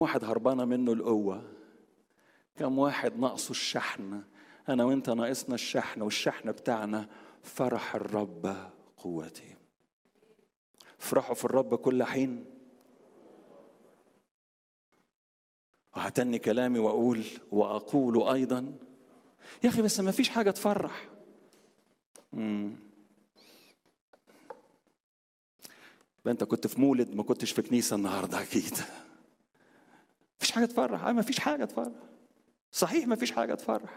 واحد هربانة منه القوة كم واحد ناقصه الشحن أنا وأنت ناقصنا الشحن والشحن بتاعنا فرح الرب قوتي افرحوا في الرب كل حين وهتني كلامي واقول واقول ايضا يا اخي بس ما فيش حاجه تفرح امم انت كنت في مولد ما كنتش في كنيسه النهارده اكيد مفيش حاجه تفرح ما فيش حاجه تفرح صحيح ما فيش حاجه تفرح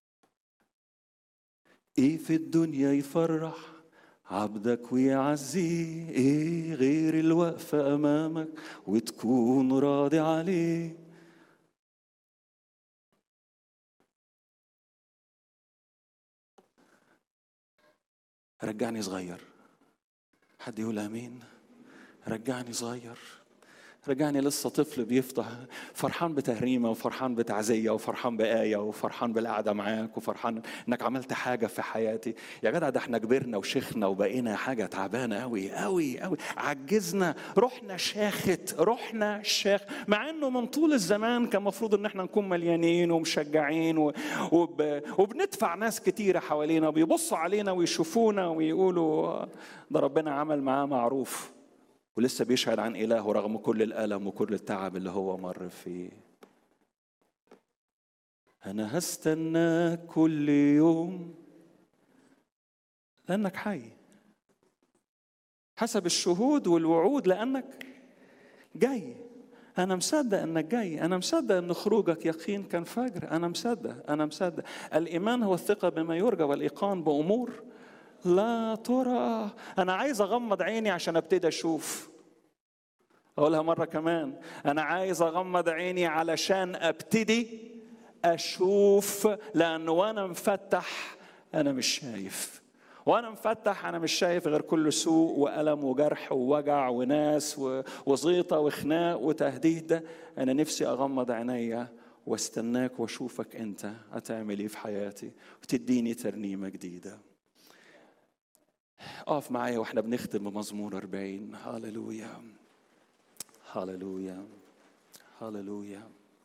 ايه في الدنيا يفرح عبدك ويعزيه ايه غير الوقفة امامك وتكون راضي عليه رجعني صغير حد يقول امين رجعني صغير رجعني لسه طفل بيفتح فرحان بتهريمه وفرحان بتعزيه وفرحان بايه وفرحان بالقعده معاك وفرحان انك عملت حاجه في حياتي يا جدع ده احنا كبرنا وشيخنا وبقينا حاجه تعبانه قوي قوي قوي عجزنا رحنا شاخت رحنا شاخ مع انه من طول الزمان كان المفروض ان احنا نكون مليانين ومشجعين و... وب... وبندفع ناس كتيره حوالينا بيبصوا علينا ويشوفونا ويقولوا ده ربنا عمل معاه معروف ولسه بيشهد عن إلهه رغم كل الألم وكل التعب اللي هو مر فيه أنا هستناك كل يوم لأنك حي حسب الشهود والوعود لأنك جاي أنا مصدق إنك جاي، أنا مصدق إن خروجك يقين كان فجر، أنا مصدق، أنا مصدق، الإيمان هو الثقة بما يرجى والإيقان بأمور لا ترى انا عايز اغمض عيني عشان ابتدي اشوف اقولها مره كمان انا عايز اغمض عيني علشان ابتدي اشوف لان وانا مفتح انا مش شايف وانا مفتح انا مش شايف غير كل سوء والم وجرح ووجع وناس وزيطه وخناق وتهديد انا نفسي اغمض عينيا واستناك واشوفك انت هتعمل ايه في حياتي وتديني ترنيمه جديده اقف معايا واحنا بنختم بمزمور 40 هللويا هللويا هللويا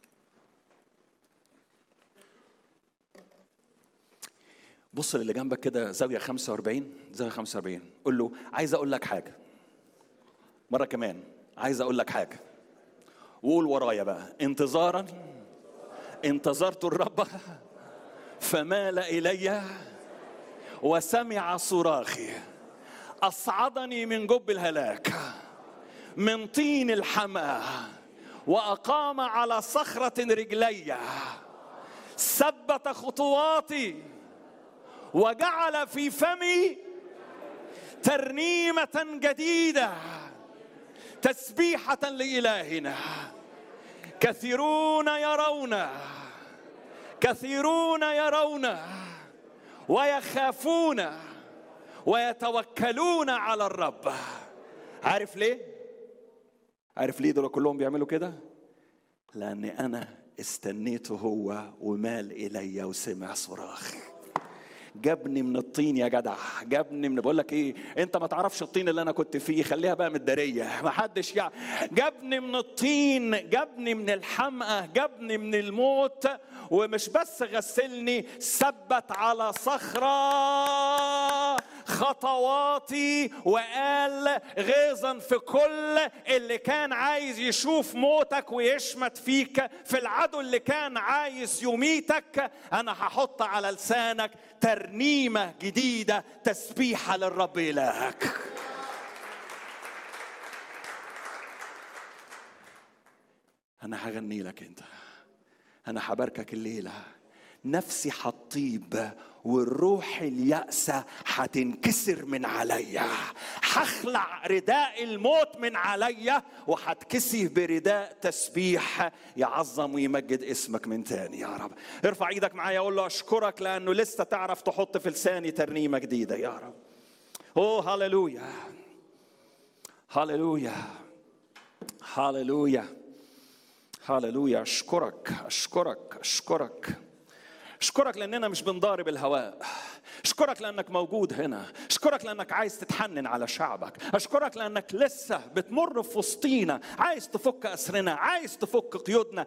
بص للي جنبك كده زاوية 45 زاوية 45 قول له عايز أقول لك حاجة مرة كمان عايز أقول لك حاجة وقول ورايا بقى انتظارا انتظرت الرب فمال إلي وسمع صراخي أصعدني من جب الهلاك من طين الحماة وأقام على صخرة رجلي ثبت خطواتي وجعل في فمي ترنيمة جديدة تسبيحة لإلهنا كثيرون يرون كثيرون يرون ويخافون ويتوكلون على الرب عارف ليه عارف ليه دول كلهم بيعملوا كده لان انا استنيته هو ومال الي وسمع صراخي جابني من الطين يا جدع جابني من بقول لك ايه انت ما تعرفش الطين اللي انا كنت فيه خليها بقى من الداريه ما حدش يعني جابني من الطين جابني من الحمقى جابني من الموت ومش بس غسلني ثبت على صخره خطواتي وقال غيظا في كل اللي كان عايز يشوف موتك ويشمت فيك في العدو اللي كان عايز يميتك انا هحط على لسانك ترنيمه جديده تسبيحه للرب الهك انا هغني لك انت انا هباركك الليله نفسي هتطيب والروح اليأسة هتنكسر من عليا هخلع رداء الموت من عليا وهتكسي برداء تسبيح يعظم ويمجد اسمك من تاني يا رب ارفع ايدك معايا اقول له اشكرك لانه لسه تعرف تحط في لساني ترنيمة جديدة يا رب اوه هللويا هللويا هللويا هللويا اشكرك اشكرك اشكرك اشكرك لاننا مش بنضارب الهواء اشكرك اشكرك لانك موجود هنا اشكرك لانك عايز تتحنن على شعبك اشكرك لانك لسه بتمر في وسطينا عايز تفك اسرنا عايز تفك قيودنا